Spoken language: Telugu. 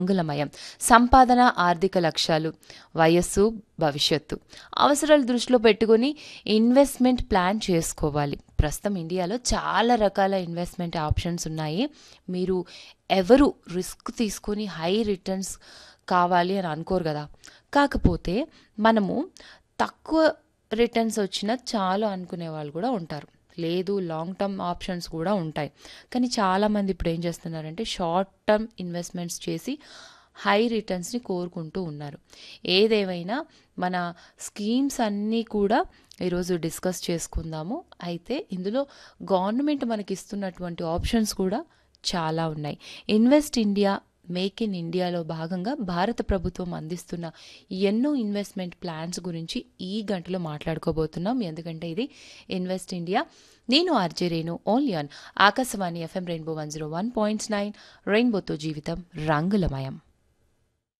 అంగుళమయం సంపాదన ఆర్థిక లక్ష్యాలు వయస్సు భవిష్యత్తు అవసరాలు దృష్టిలో పెట్టుకొని ఇన్వెస్ట్మెంట్ ప్లాన్ చేసుకోవాలి ప్రస్తుతం ఇండియాలో చాలా రకాల ఇన్వెస్ట్మెంట్ ఆప్షన్స్ ఉన్నాయి మీరు ఎవరు రిస్క్ తీసుకొని హై రిటర్న్స్ కావాలి అని అనుకోరు కదా కాకపోతే మనము తక్కువ రిటర్న్స్ వచ్చినా చాలు అనుకునే వాళ్ళు కూడా ఉంటారు లేదు లాంగ్ టర్మ్ ఆప్షన్స్ కూడా ఉంటాయి కానీ చాలామంది ఇప్పుడు ఏం చేస్తున్నారంటే షార్ట్ టర్మ్ ఇన్వెస్ట్మెంట్స్ చేసి హై రిటర్న్స్ని కోరుకుంటూ ఉన్నారు ఏదేమైనా మన స్కీమ్స్ అన్నీ కూడా ఈరోజు డిస్కస్ చేసుకుందాము అయితే ఇందులో గవర్నమెంట్ మనకి ఇస్తున్నటువంటి ఆప్షన్స్ కూడా చాలా ఉన్నాయి ఇన్వెస్ట్ ఇండియా మేక్ ఇన్ ఇండియాలో భాగంగా భారత ప్రభుత్వం అందిస్తున్న ఎన్నో ఇన్వెస్ట్మెంట్ ప్లాన్స్ గురించి ఈ గంటలో మాట్లాడుకోబోతున్నాం ఎందుకంటే ఇది ఇన్వెస్ట్ ఇండియా నేను RJ Renu only on Akashvani FM rainbow one zero one points nine రెయిన్బోతో జీవితం రంగులమయం